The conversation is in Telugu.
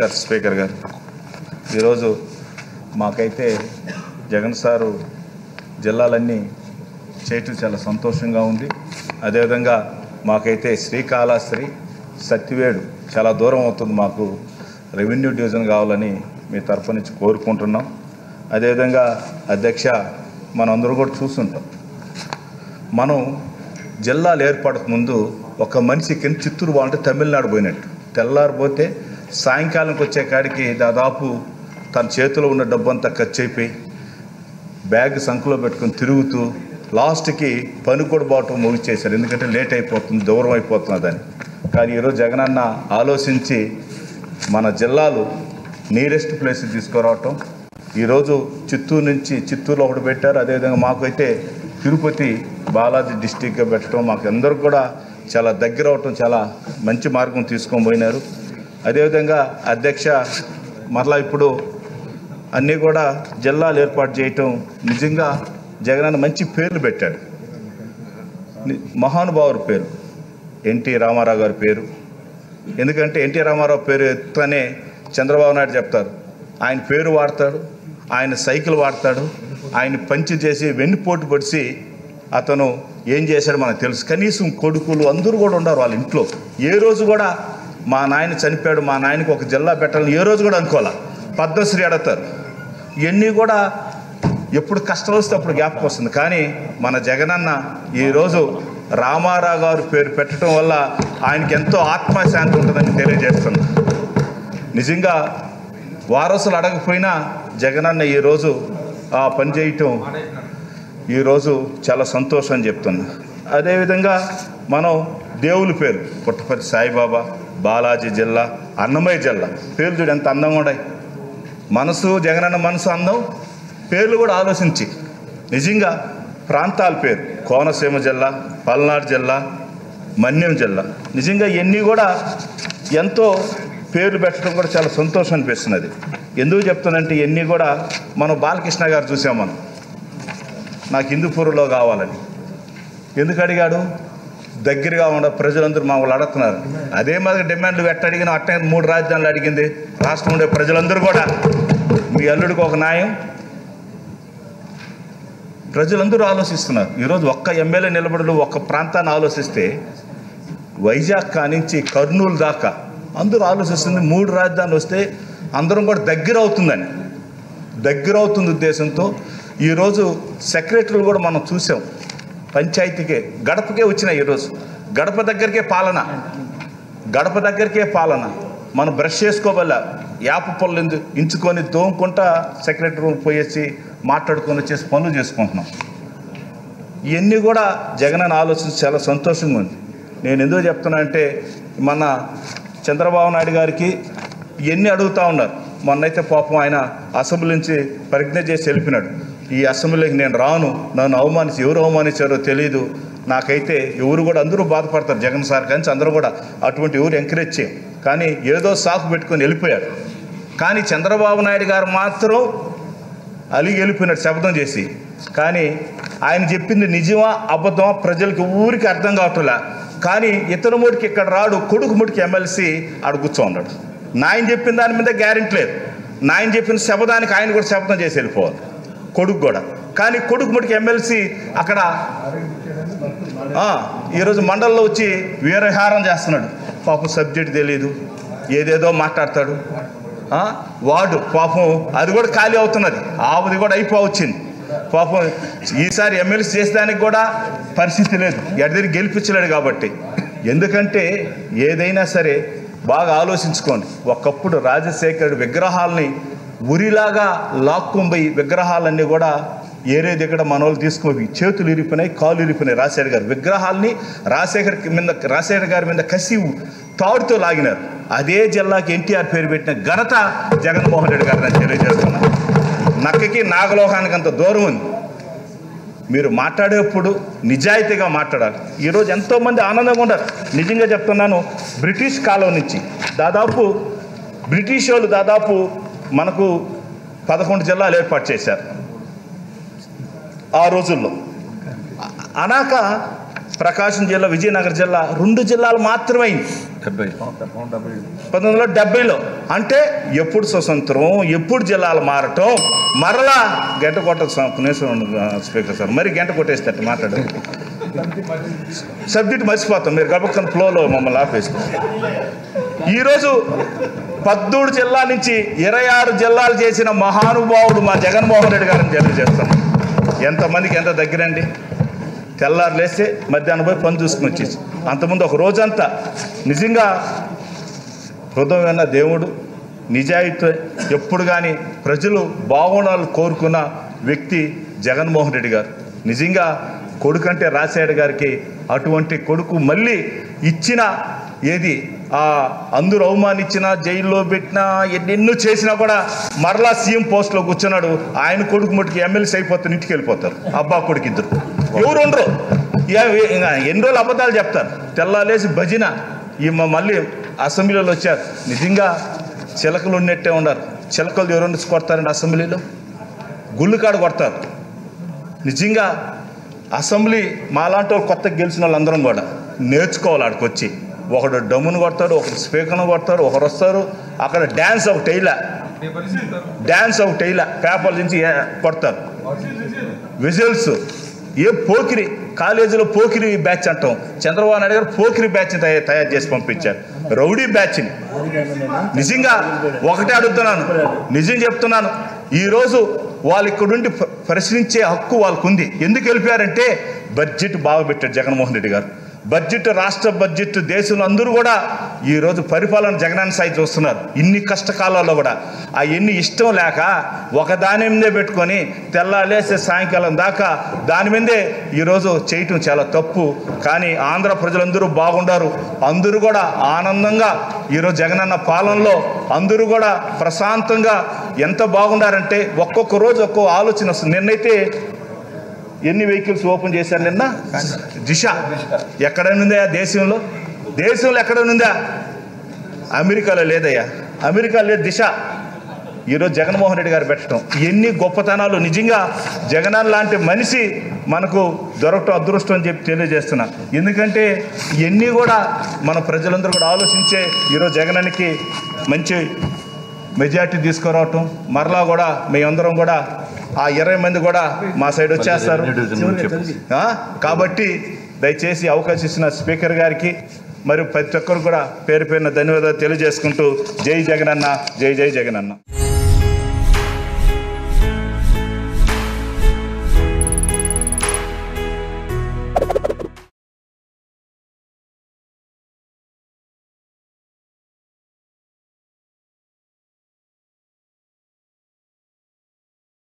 నమస్కారం స్పీకర్ గారు ఈరోజు మాకైతే జగన్ సారు జిల్లాలన్నీ చేయటం చాలా సంతోషంగా ఉంది అదేవిధంగా మాకైతే శ్రీకాళహస్తి సత్యవేడు చాలా దూరం అవుతుంది మాకు రెవెన్యూ డివిజన్ కావాలని మీ తరఫు నుంచి కోరుకుంటున్నాం అదేవిధంగా అధ్యక్ష మనందరూ కూడా చూస్తుంటాం మనం జిల్లాలు ఏర్పాటుకు ముందు ఒక మనిషి కింద చిత్తూరు బాగుంటే తమిళనాడు పోయినట్టు తెల్లారిపోతే సాయంకాలంకి వచ్చే కాడికి దాదాపు తన చేతిలో ఉన్న డబ్బంతా ఖర్చు అయిపోయి బ్యాగ్ సంఖలో పెట్టుకొని తిరుగుతూ లాస్ట్కి పని కూడా బావటం ముగిచేశారు ఎందుకంటే లేట్ అయిపోతుంది దూరం అయిపోతున్నదని కానీ ఈరోజు జగనన్న ఆలోచించి మన జిల్లాలు నియరెస్ట్ ప్లేస్ తీసుకురావటం ఈరోజు చిత్తూరు నుంచి చిత్తూరులో ఒకటి పెట్టారు అదేవిధంగా మాకు అయితే తిరుపతి బాలాజీ డిస్టిక్గా పెట్టడం మాకు అందరూ కూడా చాలా దగ్గర అవటం చాలా మంచి మార్గం తీసుకొని పోయినారు అదేవిధంగా అధ్యక్ష మరలా ఇప్పుడు అన్నీ కూడా జిల్లాలు ఏర్పాటు చేయటం నిజంగా జగనన్న మంచి పేర్లు పెట్టాడు ని- మహానుభావుడి పేరు ఎన్టీ రామారావు గారి పేరు ఎందుకంటే ఎన్టీ రామారావు పేరు ఎత్తనే చంద్రబాబు నాయుడు చెప్తారు ఆయన పేరు వాడతాడు ఆయన సైకిల్ వాడతాడు ఆయన పంచి చేసి వెన్నుపోటు పడిసి అతను ఏం చేశాడో మనకు తెలుసు కనీసం కొడుకులు అందరూ కూడా ఉన్నారు వాళ్ళ ఇంట్లో ఏ రోజు కూడా మా నాయన చనిపోయాడు మా నాయనకి ఒక జిల్లా పెట్టాలని ఏ రోజు కూడా అనుకోవాలా పద్మశ్రీ అడతారు ఇవన్నీ కూడా ఎప్పుడు కష్టం వస్తే అప్పుడు జ్ఞాపకం వస్తుంది కానీ మన జగనన్న ఈరోజు రామారావు గారు పేరు పెట్టడం వల్ల ఆయనకి ఎంతో ఆత్మశాంతి ఉంటుందని తెలియజేస్తున్నా నిజంగా వారసులు అడగకపోయినా జగనన్న ఈరోజు ఆ పని చేయటం ఈరోజు చాలా సంతోషం అని చెప్తున్నా అదేవిధంగా మనం దేవుని పేరు పుట్టపర్తి సాయిబాబా బాలాజీ జిల్లా అన్నమయ్య జిల్లా పేర్లు చూడు ఎంత అందంగా ఉన్నాయి మనసు జగనన్న మనసు అందం పేర్లు కూడా ఆలోచించి నిజంగా ప్రాంతాల పేరు కోనసీమ జిల్లా పల్నాడు జిల్లా మన్యం జిల్లా నిజంగా ఇవన్నీ కూడా ఎంతో పేర్లు పెట్టడం కూడా చాలా సంతోషం అనిపిస్తున్నది ఎందుకు చెప్తానంటే ఇవన్నీ కూడా మనం బాలకృష్ణ గారు చూసాం మనం నాకు హిందూపూర్లో కావాలని ఎందుకు అడిగాడు దగ్గరగా ఉన్న ప్రజలందరూ మా వాళ్ళు అడుగుతున్నారు అదే మాదిరి డిమాండ్లు ఎట్ట అడిగినా అట్టే మూడు రాజధానులు అడిగింది రాష్ట్రం ఉండే ప్రజలందరూ కూడా మీ అల్లుడికి ఒక న్యాయం ప్రజలందరూ ఆలోచిస్తున్నారు ఈరోజు ఒక్క ఎమ్మెల్యే నిలబడులు ఒక్క ప్రాంతాన్ని ఆలోచిస్తే వైజాగ్ కానించి కర్నూలు దాకా అందరూ ఆలోచిస్తుంది మూడు రాజధానులు వస్తే అందరం కూడా దగ్గర అవుతుందని దగ్గర అవుతుంది ఉద్దేశంతో ఈరోజు సెక్రటరీలు కూడా మనం చూసాం పంచాయతీకే గడపకే వచ్చినాయి ఈరోజు గడప దగ్గరికే పాలన గడప దగ్గరికే పాలన మనం బ్రష్ చేసుకోవల్ల యాప పళ్ళు ఎందు- ఇంచుకొని దోముకుంటా సెక్రటరీ రూమ్ పోయేసి మాట్లాడుకొని వచ్చేసి పనులు చేసుకుంటున్నాం ఇవన్నీ కూడా జగన్ ఆలోచించి చాలా సంతోషంగా ఉంది నేను ఎందుకు చెప్తున్నా అంటే మన చంద్రబాబు నాయుడు గారికి ఇవన్నీ అడుగుతూ ఉన్నారు మొన్నైతే పాపం ఆయన అసెంబ్లీ నుంచి ప్రజ్ఞ చేసి వెళ్ళిపోయినాడు ఈ అసెంబ్లీకి నేను రాను నన్ను అవమానించి ఎవరు అవమానించారో తెలియదు నాకైతే ఎవరు కూడా అందరూ బాధపడతారు జగన్ సార్ కానీ అందరూ కూడా అటువంటి ఎవరు ఎంకరేజ్ చేయం కానీ ఏదో సాకు పెట్టుకొని వెళ్ళిపోయారు కానీ చంద్రబాబు నాయుడు గారు మాత్రం అలిగి వెళ్ళిపోయినాడు శబ్దం చేసి కానీ ఆయన చెప్పింది నిజమా అబద్ధమా ప్రజలకు ఊరికి అర్థం కావట్లే కానీ ఇతను ముడికి ఇక్కడ రాడు కొడుకు ముడికి ఎమ్మెల్సీ ఆడ కూర్చో ఉన్నాడు నాయన చెప్పిన దాని మీద గ్యారెంటీ లేదు నాయన చెప్పిన శబదానికి ఆయన కూడా శబ్దం చేసి వెళ్ళిపోవాలి కొడుకు కూడా కానీ కొడుకు ముడికి ఎమ్మెల్సీ అక్కడ ఆ, ఈరోజు మండలంలో వచ్చి వీరహారం చేస్తున్నాడు పాపం సబ్జెక్ట్ తెలియదు ఏదేదో మాట్లాడతాడు ఆ, వాడు పాపం అది కూడా ఖాళీ అవుతున్నది ఆవుది కూడా అయిపోవచ్చింది పాపం ఈసారి ఎమ్మెల్సీ చేసేదానికి కూడా పరిస్థితి లేదు ఎడదిరి గెలిపించలేడు కాబట్టి ఎందుకంటే ఏదైనా సరే బాగా ఆలోచించుకోండి ఒకప్పుడు రాజశేఖరుడు విగ్రహాలని ఉరిలాగా లాక్కుంపోయి విగ్రహాలన్నీ కూడా ఏరే దగ్గర మన వాళ్ళు తీసుకుపోయి చేతులు ఇరిపోయినాయి కాళ్ళు ఇరిపోయినాయి రాజశేఖర్ గారు విగ్రహాల్ని రాజశేఖర్ మీద రాజశేఖర్ గారి మీద కసి తాడుతో లాగినారు అదే జిల్లాకి ఎన్టీఆర్ పేరు పెట్టిన ఘనత జగన్మోహన్ రెడ్డి గారు నేను తెలియజేస్తున్నాను నక్కకి నాగలోహానికి అంత దూరం ఉంది మీరు మాట్లాడేప్పుడు నిజాయితీగా మాట్లాడాలి ఈరోజు ఎంతోమంది ఆనందంగా ఉన్నారు నిజంగా చెప్తున్నాను బ్రిటిష్ కాలం నుంచి దాదాపు బ్రిటిష్ వాళ్ళు దాదాపు మనకు పదకొండు జిల్లాలు ఏర్పాటు చేశారు ఆ రోజుల్లో అ- అనాక ప్రకాశం జిల్లా విజయనగరం జిల్లా రెండు జిల్లాలు మాత్రమే అయింది డెబ్బై పంతొమ్మిది వందల డెబ్బైలో అంటే ఎప్పుడు స్వతంత్రం ఎప్పుడు జిల్లాలు మారటం మరలా గంట కొట్ట కనీసం స్పీకర్ సార్ మరి గంట కొట్టేస్తే మాట్లాడారు సబ్జెక్ట్ మర్చిపోతాం మీరు గబక్కన ఫ్లోలో మమ్మల్ని ఆపేస్తాం ఈరోజు పద్దూడు జిల్లా నుంచి ఇరవై ఆరు జిల్లాలు చేసిన మహానుభావుడు మా జగన్మోహన్ రెడ్డి గారిని తెలియజేస్తాం ఎంతమందికి ఎంత దగ్గరండి తెల్లారు లేస్తే మధ్యాహ్నం పోయి పని చూసుకుని వచ్చేసి అంతకుముందు ఒక రోజంతా నిజంగా హృదయమైన దేవుడు నిజాయితీ ఎప్పుడు కానీ ప్రజలు బాగుండాలని కోరుకున్న వ్యక్తి జగన్మోహన్ రెడ్డి గారు నిజంగా కొడుకంటే రాజశేఖర్ గారికి అటువంటి కొడుకు మళ్ళీ ఇచ్చిన ఏది ఆ అందరూ అవమానించినా జైల్లో పెట్టినా ఎన్నెన్నో చేసినా కూడా మరలా సీఎం పోస్ట్లో కూర్చున్నాడు ఆయన కొడుకు మటుకు ఎమ్మెల్సీ అయిపోతారు ఇంటికి వెళ్ళిపోతారు అబ్బా కొడుకు ఇద్దరు ఎవరు ఉండరు ఇక ఇంకా ఎన్ని రోజులు అబద్ధాలు చెప్తారు తెల్లాలేసి భజన ఈ మ- మళ్ళీ అసెంబ్లీలో వచ్చారు నిజంగా చిలకలు ఉన్నట్టే ఉన్నారు చిలకలు ఎవరు కొడతారండి అసెంబ్లీలో గుళ్ళు కాడ కొడతారు నిజంగా అసెంబ్లీ మాలాంటి వాళ్ళు కొత్తగా గెలిచిన వాళ్ళందరం కూడా నేర్చుకోవాలి ఆడికి వచ్చి ఒకడు డమ్మును కొడతాడు ఒకడు స్పీకర్ను కొడతారు ఒకరు వస్తారు అక్కడ డ్యాన్స్ ఒక టైలా డ్యాన్స్ ఒక టైలా పేపర్ల నుంచి ఏ- కొడతారు విజిల్స్ ఏ పోకిరి కాలేజీలో పోకిరి బ్యాచ్ అంటాం చంద్రబాబు నాయుడు గారు పోకిరి బ్యాచ్ తయారు తయారు చేసి పంపించారు రౌడీ బ్యాచ్ని నిజంగా ఒకటే అడుగుతున్నాను నిజం చెప్తున్నాను ఈరోజు వాళ్ళు ఇక్కడుండి ప- ప్రశ్నించే హక్కు వాళ్ళకు ఉంది ఎందుకు వెళ్ళిపోయారంటే బడ్జెట్ బాగా పెట్టాడు జగన్మోహన్ రెడ్డి గారు బడ్జెట్ రాష్ట్ర బడ్జెట్ దేశంలో అందరూ కూడా ఈరోజు పరిపాలన జగనాన్ని సాయి చూస్తున్నారు ఇన్ని కష్టకాలాల్లో కూడా ఆ ఎన్ని ఇష్టం లేక ఒక దాని మీదే పెట్టుకొని తెల్లాలేసే సాయంకాలం దాకా దాని మీదే ఈరోజు చేయటం చాలా తప్పు కానీ ఆంధ్ర ప్రజలందరూ బాగుండారు అందరూ కూడా ఆనందంగా ఈరోజు జగనన్న పాలనలో అందరూ కూడా ప్రశాంతంగా ఎంత బాగుండారంటే ఒక్కొక్క రోజు ఒక్కో ఆలోచన వస్తుంది నిన్నైతే ఎన్ని వెహికల్స్ ఓపెన్ చేశారు నిన్న దిశ ఎక్కడైనా ఉందా దేశంలో దేశంలో ఎక్కడైనా ఉందా అమెరికాలో లేదయ్యా అమెరికా లేదు దిశ ఈరోజు జగన్మోహన్ రెడ్డి గారు పెట్టడం ఎన్ని గొప్పతనాలు నిజంగా జగనన్న లాంటి మనిషి మనకు దొరకటం అదృష్టం అని చెప్పి తెలియజేస్తున్నా ఎందుకంటే ఇవన్నీ కూడా మన ప్రజలందరూ కూడా ఆలోచించే ఈరోజు జగనానికి మంచి మెజార్టీ తీసుకురావటం మరలా కూడా మేమందరం కూడా ఆ ఇరవై మంది కూడా మా సైడ్ వచ్చేస్తారు ఆ? కాబట్టి దయచేసి అవకాశం ఇచ్చిన స్పీకర్ గారికి మరియు ప్రతి ఒక్కరు కూడా పేరు పేరున ధన్యవాదాలు తెలియజేసుకుంటూ జై జగనన్న జై జై జగనన్న